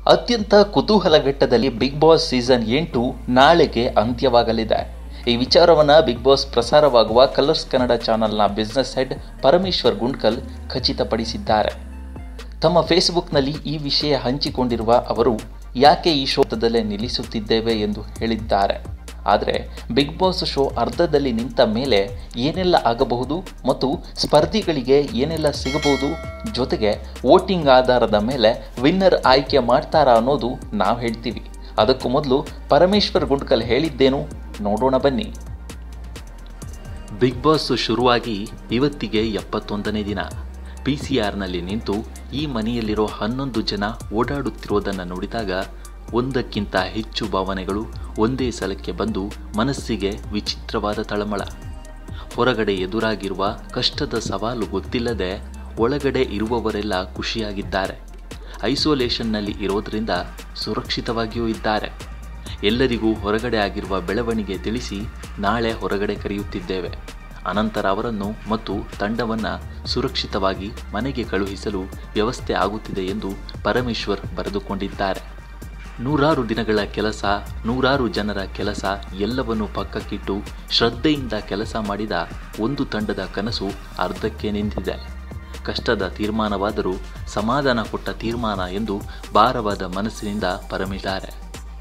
ಅತ್ಯಂತ ಕುತೂಹಲಘಟ್ಟದಲ್ಲಿ big Boss season ಎಂಟು ನಾಳೆಗೆ ಅಂತ್ಯವಾಗಲಿದೆ ಈ ವಿಚಾರವನ್ನ ಬಿಗ್ ಬಾಸ್ ಪ್ರಸಾರವಾಗುವ ಕಲರ್ಸ್ ಕನ್ನಡ ಚಾನೆಲ್ನ ಬಿಸ್ನೆಸ್ ಹೆಡ್ ಪರಮೇಶ್ವರ್ ಗುಂಡ್ಕಲ್ ಖಚಿತಪಡಿಸಿದ್ದಾರೆ ತಮ್ಮ ಫೇಸ್ಬುಕ್ನಲ್ಲಿ ಈ ವಿಷಯ ಹಂಚಿಕೊಂಡಿರುವ ಅವರು ಯಾಕೆ ಈ ಶೋದಲ್ಲೇ ನಿಲ್ಲಿಸುತ್ತಿದ್ದೇವೆ ಎಂದು ಹೇಳಿದ್ದಾರೆ ಆದರೆ ಬಿಗ್ ಬಾಸ್ ಶೋ ಅರ್ಧದಲ್ಲಿ ನಿಂತ ಮೇಲೆ ಏನೆಲ್ಲ ಆಗಬಹುದು ಮತ್ತು ಸ್ಪರ್ಧಿಗಳಿಗೆ ಏನೆಲ್ಲ ಸಿಗಬಹುದು ಜೊತೆಗೆ ವೋಟಿಂಗ್ ಆಧಾರದ ಮೇಲೆ ವಿನ್ನರ್ ಆಯ್ಕೆ ಮಾಡ್ತಾರಾ ಅನ್ನೋದು ನಾವು ಹೇಳ್ತೀವಿ ಅದಕ್ಕೂ ಮೊದಲು ಪರಮೇಶ್ವರ್ ಗುಂಡ್ಕಲ್ ಹೇಳಿದ್ದೇನು ನೋಡೋಣ ಬನ್ನಿ ಬಿಗ್ ಬಾಸ್ ಶುರುವಾಗಿ ಇವತ್ತಿಗೆ ಎಪ್ಪತ್ತೊಂದನೇ ದಿನ ಪಿ ಸಿ ಆರ್ನಲ್ಲಿ ನಿಂತು ಈ ಮನೆಯಲ್ಲಿರೋ ಹನ್ನೊಂದು ಜನ ಓಡಾಡುತ್ತಿರೋದನ್ನು ನೋಡಿದಾಗ ಒಂದಕ್ಕಿಂತ ಹೆಚ್ಚು ಭಾವನೆಗಳು ಒಂದೇ ಸಲಕ್ಕೆ ಬಂದು ಮನಸ್ಸಿಗೆ ವಿಚಿತ್ರವಾದ ತಳಮಳ ಹೊರಗಡೆ ಎದುರಾಗಿರುವ ಕಷ್ಟದ ಸವಾಲು ಗೊತ್ತಿಲ್ಲದೆ ಒಳಗಡೆ ಇರುವವರೆಲ್ಲ ಖುಷಿಯಾಗಿದ್ದಾರೆ ಐಸೋಲೇಷನ್ನಲ್ಲಿ ಇರೋದರಿಂದ ಸುರಕ್ಷಿತವಾಗಿಯೂ ಇದ್ದಾರೆ ಎಲ್ಲರಿಗೂ ಹೊರಗಡೆ ಆಗಿರುವ ಬೆಳವಣಿಗೆ ತಿಳಿಸಿ ನಾಳೆ ಹೊರಗಡೆ ಕರೆಯುತ್ತಿದ್ದೇವೆ ಅನಂತರ ಅವರನ್ನು ಮತ್ತು ತಂಡವನ್ನು ಸುರಕ್ಷಿತವಾಗಿ ಮನೆಗೆ ಕಳುಹಿಸಲು ವ್ಯವಸ್ಥೆ ಆಗುತ್ತಿದೆ ಎಂದು ಪರಮೇಶ್ವರ್ ಬರೆದುಕೊಂಡಿದ್ದಾರೆ ನೂರಾರು ದಿನಗಳ ಕೆಲಸ ನೂರಾರು ಜನರ ಕೆಲಸ ಎಲ್ಲವನ್ನು ಪಕ್ಕಕ್ಕಿಟ್ಟು ಶ್ರದ್ಧೆಯಿಂದ ಕೆಲಸ ಮಾಡಿದ ಒಂದು ತಂಡದ ಕನಸು ಅರ್ಧಕ್ಕೆ ನಿಂತಿದೆ ಕಷ್ಟದ ತೀರ್ಮಾನವಾದರೂ ಸಮಾಧಾನ ಕೊಟ್ಟ ತೀರ್ಮಾನ ಎಂದು ಭಾರವಾದ ಮನಸ್ಸಿನಿಂದ ಪರಮಿದ್ದಾರೆ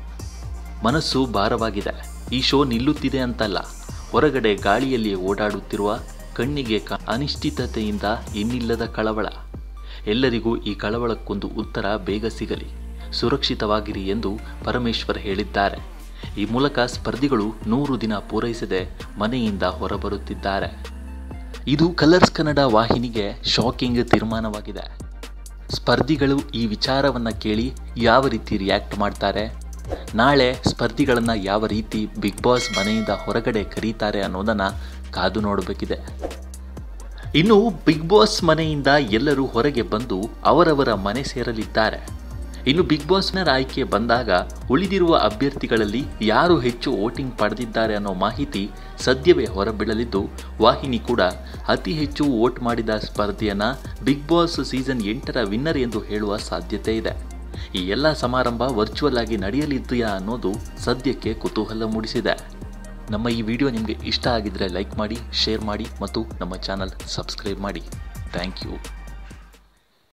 ಮನಸ್ಸು ಭಾರವಾಗಿದೆ ಈ ಶೋ ನಿಲ್ಲುತ್ತಿದೆ ಅಂತಲ್ಲ ಹೊರಗಡೆ ಗಾಳಿಯಲ್ಲಿ ಓಡಾಡುತ್ತಿರುವ ಕಣ್ಣಿಗೆ ಕ ಅನಿಶ್ಚಿತತೆಯಿಂದ ಇನ್ನಿಲ್ಲದ ಕಳವಳ ಎಲ್ಲರಿಗೂ ಈ ಕಳವಳಕ್ಕೊಂದು ಉತ್ತರ ಬೇಗ ಸಿಗಲಿ ಸುರಕ್ಷಿತವಾಗಿರಿ ಎಂದು ಪರಮೇಶ್ವರ್ ಹೇಳಿದ್ದಾರೆ ಈ ಮೂಲಕ ಸ್ಪರ್ಧಿಗಳು ನೂರು ದಿನ ಪೂರೈಸದೆ ಮನೆಯಿಂದ ಹೊರಬರುತ್ತಿದ್ದಾರೆ ಇದು ಕಲರ್ಸ್ ಕನ್ನಡ ವಾಹಿನಿಗೆ ಶಾಕಿಂಗ್ ತೀರ್ಮಾನವಾಗಿದೆ ಸ್ಪರ್ಧಿಗಳು ಈ ವಿಚಾರವನ್ನು ಕೇಳಿ ಯಾವ ರೀತಿ ರಿಯಾಕ್ಟ್ ಮಾಡ್ತಾರೆ ನಾಳೆ ಸ್ಪರ್ಧಿಗಳನ್ನು ಯಾವ ರೀತಿ ಬಿಗ್ ಬಾಸ್ ಮನೆಯಿಂದ ಹೊರಗಡೆ ಕರೀತಾರೆ ಅನ್ನೋದನ್ನು ಕಾದು ನೋಡಬೇಕಿದೆ ಇನ್ನು ಬಿಗ್ ಬಾಸ್ ಮನೆಯಿಂದ ಎಲ್ಲರೂ ಹೊರಗೆ ಬಂದು ಅವರವರ ಮನೆ ಸೇರಲಿದ್ದಾರೆ ಇನ್ನು ಬಿಗ್ ಬಾಸ್ನ ಆಯ್ಕೆ ಬಂದಾಗ ಉಳಿದಿರುವ ಅಭ್ಯರ್ಥಿಗಳಲ್ಲಿ ಯಾರು ಹೆಚ್ಚು ವೋಟಿಂಗ್ ಪಡೆದಿದ್ದಾರೆ ಅನ್ನೋ ಮಾಹಿತಿ ಸದ್ಯವೇ ಹೊರಬೀಳಲಿದ್ದು ವಾಹಿನಿ ಕೂಡ ಅತಿ ಹೆಚ್ಚು ವೋಟ್ ಮಾಡಿದ ಸ್ಪರ್ಧೆಯನ್ನ ಬಿಗ್ ಬಾಸ್ ಸೀಸನ್ ಎಂಟರ ವಿನ್ನರ್ ಎಂದು ಹೇಳುವ ಸಾಧ್ಯತೆ ಇದೆ ಈ ಎಲ್ಲ ಸಮಾರಂಭ ವರ್ಚುವಲ್ ಆಗಿ ನಡೆಯಲಿದೆಯಾ ಅನ್ನೋದು ಸದ್ಯಕ್ಕೆ ಕುತೂಹಲ ಮೂಡಿಸಿದೆ ನಮ್ಮ ಈ ವಿಡಿಯೋ ನಿಮಗೆ ಇಷ್ಟ ಆಗಿದ್ರೆ ಲೈಕ್ ಮಾಡಿ ಶೇರ್ ಮಾಡಿ ಮತ್ತು ನಮ್ಮ ಚಾನಲ್ ಸಬ್ಸ್ಕ್ರೈಬ್ ಮಾಡಿ ಥ್ಯಾಂಕ್ ಯು